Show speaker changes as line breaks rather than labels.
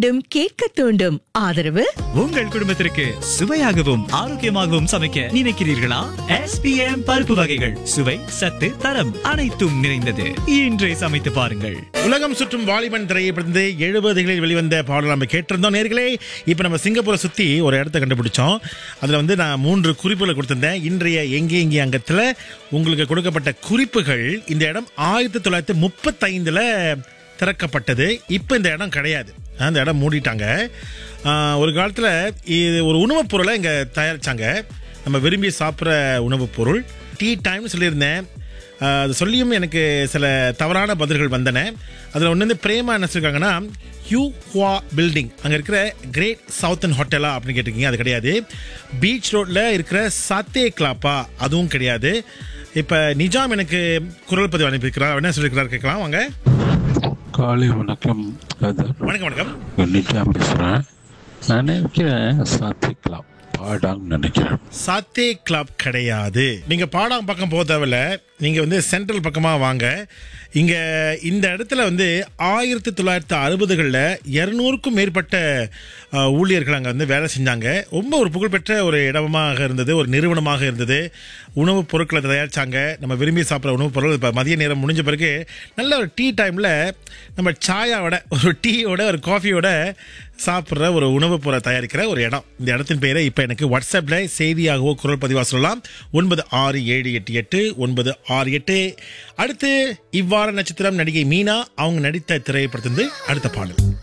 தூண்டும் கேட்க தூண்டும் ஆதரவு
உங்கள் குடும்பத்திற்கு சுவையாகவும் ஆரோக்கியமாகவும் சமைக்க நினைக்கிறீர்களா எஸ்பிஎம் பருப்பு வகைகள் சுவை சத்து தரம் அனைத்தும் நிறைந்தது இன்றே சமைத்து பாருங்கள்
உலகம் சுற்றும் வாலிபன் திரையிலிருந்து எழுபதுகளில் வெளிவந்த பாடல் நம்ம கேட்டிருந்தோம் நேர்களே இப்போ நம்ம சிங்கப்பூரை சுற்றி ஒரு இடத்த கண்டுபிடிச்சோம் அதில் வந்து நான் மூன்று குறிப்புகளை கொடுத்திருந்தேன் இன்றைய எங்கே எங்கே அங்கத்தில் உங்களுக்கு கொடுக்கப்பட்ட குறிப்புகள் இந்த இடம் ஆயிரத்தி தொள்ளாயிரத்தி முப்பத்தைந்தில் திறக்கப்பட்டது இப்போ இந்த இடம் கிடையாது அந்த இடம் மூடிட்டாங்க ஆஹ், ஒரு காலத்தில் இது ஒரு உணவுப் பொருளை இங்கே தயாரித்தாங்க நம்ம விரும்பி சாப்பிட்ற உணவுப் பொருள் டீ டைம்னு சொல்லியிருந்தேன் ஆஹ் அது சொல்லியும் எனக்கு சில தவறான பதில்கள் வந்தன அதில் ஒன்று வந்து பிரேமா என்ன சொல்லியிருக்காங்கன்னா யூ ஹுவா பில்டிங் அங்கே இருக்கிற கிரேட் சவுத்தன் ஹோட்டலா அப்படின்னு கேட்டிருக்கீங்க அது கிடையாது பீச் ரோட்டில் இருக்கிற சாத்தே கிளாப்பா அதுவும் கிடையாது இப்போ நிஜாம் எனக்கு குரல் பதிவு அனுப்பியிருக்கிறார் அவர் என்ன சொல்லியிருக்கிறார் கேட்கலாம் வாங்க
காலை வணக்கம் கதர்
வணக்கம் வணக்கம்
நிஜாம் பேசுகிறேன் நான் நினைக்கிறேன் சாத்திக்கலாம் பாடான்னு நினைக்கிறேன்
சாத்தே கிளப் கிடையாது நீங்க பாடாங் பக்கம் போக தேவையில்ல நீங்க வந்து சென்ட்ரல் பக்கமா வாங்க இங்க இந்த இடத்துல வந்து ஆயிரத்தி தொள்ளாயிரத்தி அறுபதுகளில் இரநூறுக்கும் மேற்பட்ட அஹ், ஊழியர்கள் அங்கே வந்து வேலை செஞ்சாங்க ரொம்ப ஒரு புகழ்பெற்ற ஒரு இடமாக இருந்தது ஒரு நிறுவனமாக இருந்தது உணவுப் பொருட்களை தயாரிச்சாங்க நம்ம விரும்பி சாப்பிட்ற உணவுப் பொருள் இப்போ மதிய நேரம் முடிஞ்ச பிறகு நல்ல ஒரு டீ டைமில் நம்ம சாயாவோட ஒரு டீயோட ஒரு காஃபியோட சாப்பிட்ற ஒரு உணவுப் பொருளை தயாரிக்கிற ஒரு இடம் இந்த இடத்தின் பெயரை இப்போ எனக்கு வாட்ஸ்அப்பில் செய்தியாகவோ குரல் பதிவாக சொல்லலாம் ஒன்பது ஆறு ஏழு எட்டு எட்டு ஒன்பது ஆறு எட்டு அடுத்து இவ்வாறு நட்சத்திரம் நடிகை மீனா அவங்க நடித்த திரைப்படத்திலிருந்து அடுத்த பாடல்